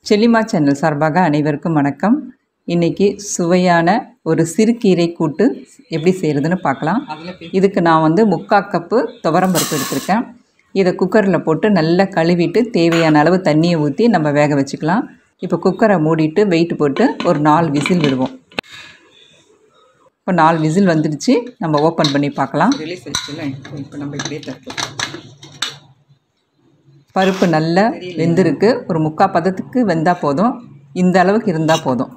செல்லிமா channel சார்பாக அனைவருக்கும் வணக்கம் இன்றைக்கி சுவையான ஒரு சிறுகீரை கூட்டு எப்படி செய்கிறதுன்னு பார்க்கலாம் இதுக்கு நான் வந்து முக்கால் கப்பு துவரம் பருப்பு எடுத்திருக்கேன் இதை குக்கரில் போட்டு நல்லா கழுவிட்டு தேவையான அளவு தண்ணியை ஊற்றி நம்ம வேக வச்சுக்கலாம் இப்போ குக்கரை மூடிட்டு வெயிட் போட்டு ஒரு நாலு விசில் விடுவோம் இப்போ நாலு விசில் வந்துடுச்சு நம்ம ஓப்பன் பண்ணி பார்க்கலாம் ரிலீஸ் ஆயிடுச்சுல்ல இப்போ நம்ம இப்படியே தட்டலாம் பருப்பு நல்லா வெந்திருக்கு ஒரு முக்கால் பதத்துக்கு வெந்தால் போதும் இந்த அளவுக்கு இருந்தால் போதும்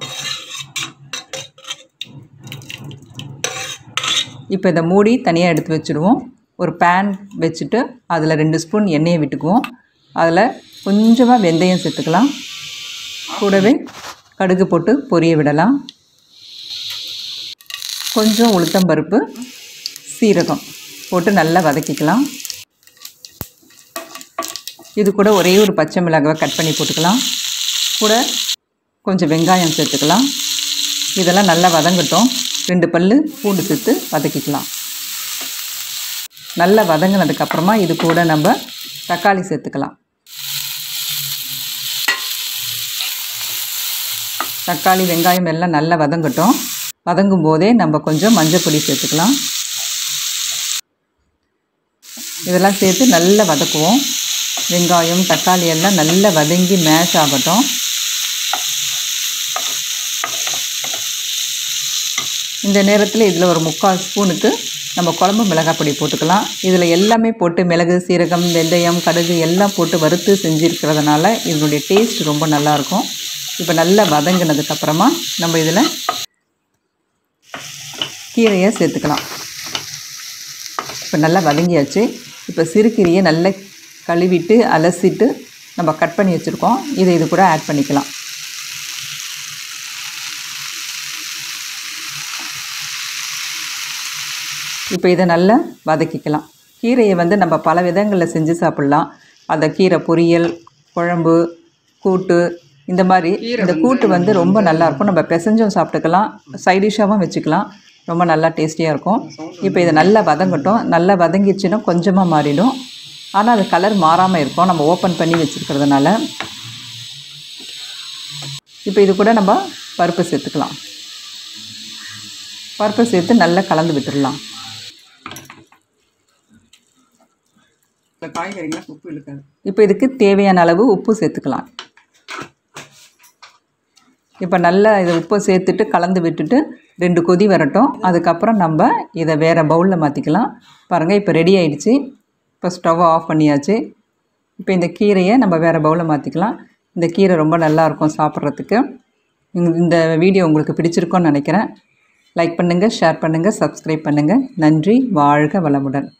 இப்போ இதை மூடி தனியாக எடுத்து வச்சுடுவோம் ஒரு பேன் வச்சுட்டு அதில் ரெண்டு ஸ்பூன் எண்ணெயை விட்டுக்குவோம் அதில் கொஞ்சமாக வெந்தயம் சேர்த்துக்கலாம் கூடவே கடுகு போட்டு பொரிய விடலாம் கொஞ்சம் உளுத்தம்பருப்பு சீரகம் போட்டு நல்லா வதக்கிக்கலாம் இது கூட ஒரே ஒரு பச்சை மிளகாவை கட் பண்ணி போட்டுக்கலாம் கூட கொஞ்சம் வெங்காயம் சேர்த்துக்கலாம் இதெல்லாம் நல்லா வதங்கட்டும் ரெண்டு பல்லு பூண்டு சேர்த்து வதக்கிக்கலாம் நல்லா வதங்கினதுக்கப்புறமா இது கூட நம்ம தக்காளி சேர்த்துக்கலாம் தக்காளி வெங்காயம் எல்லாம் நல்லா வதங்கட்டும் வதங்கும் போதே நம்ம கொஞ்சம் மஞ்சள் பொடி சேர்த்துக்கலாம் இதெல்லாம் சேர்த்து நல்லா வதக்குவோம் வெங்காயம் தக்காளி எல்லாம் நல்லா வதங்கி மேஷ் ஆகட்டும் இந்த நேரத்தில் இதில் ஒரு முக்கால் ஸ்பூனுக்கு நம்ம குழம்பு மிளகாய் பொடி போட்டுக்கலாம் இதில் எல்லாமே போட்டு மிளகு சீரகம் வெந்தயம் கடுகு எல்லாம் போட்டு வறுத்து செஞ்சுருக்கிறதுனால இதனுடைய டேஸ்ட் ரொம்ப நல்லாயிருக்கும் இப்போ நல்லா வதங்கினதுக்கப்புறமா நம்ம இதில் கீரையை சேர்த்துக்கலாம் இப்போ நல்லா வதங்கியாச்சு இப்போ சிறுகீரையை நல்லா கழுவிட்டு அலசிட்டு நம்ம கட் பண்ணி வச்சுருக்கோம் இதை இது கூட ஆட் பண்ணிக்கலாம் இப்போ இதை நல்லா வதக்கிக்கலாம் கீரையை வந்து நம்ம பல விதங்களில் செஞ்சு சாப்பிட்லாம் அந்த கீரை பொரியல் குழம்பு கூட்டு இந்த மாதிரி இந்த கூட்டு வந்து ரொம்ப நல்லாயிருக்கும் நம்ம பிசைஞ்சும் சாப்பிட்டுக்கலாம் சைடிஷாகவும் வச்சுக்கலாம் ரொம்ப நல்லா டேஸ்டியாக இருக்கும் இப்போ இதை நல்லா வதங்கட்டும் நல்லா வதங்கிடுச்சுன்னா கொஞ்சமாக மாறிடும் ஆனால் அது கலர் மாறாமல் இருக்கும் நம்ம ஓப்பன் பண்ணி வச்சுருக்கிறதுனால இப்போ இது கூட நம்ம பருப்பு சேர்த்துக்கலாம் பருப்பு சேர்த்து நல்லா கலந்து விட்டுடலாம் இந்த காய்கறிங்களாம் உப்பு இழுக்காது இப்போ இதுக்கு தேவையான அளவு உப்பு சேர்த்துக்கலாம் இப்போ நல்லா இதை உப்பை சேர்த்துட்டு கலந்து விட்டுட்டு ரெண்டு கொதி வரட்டும் அதுக்கப்புறம் நம்ம இதை வேறு பவுலில் மாற்றிக்கலாம் பாருங்கள் இப்போ ரெடி ஆயிடுச்சு இப்போ ஸ்டவ் ஆஃப் பண்ணியாச்சு இப்போ இந்த கீரையை நம்ம வேறு பவுலில் மாற்றிக்கலாம் இந்த கீரை ரொம்ப நல்லாயிருக்கும் சாப்பிட்றதுக்கு இந்த- இந்த வீடியோ உங்களுக்கு பிடிச்சிருக்கோன்னு நினைக்கிறேன் லைக் பண்ணுங்கள் ஷேர் பண்ணுங்கள் சப்ஸ்கிரைப் பண்ணுங்கள் நன்றி வாழ்க வளமுடன்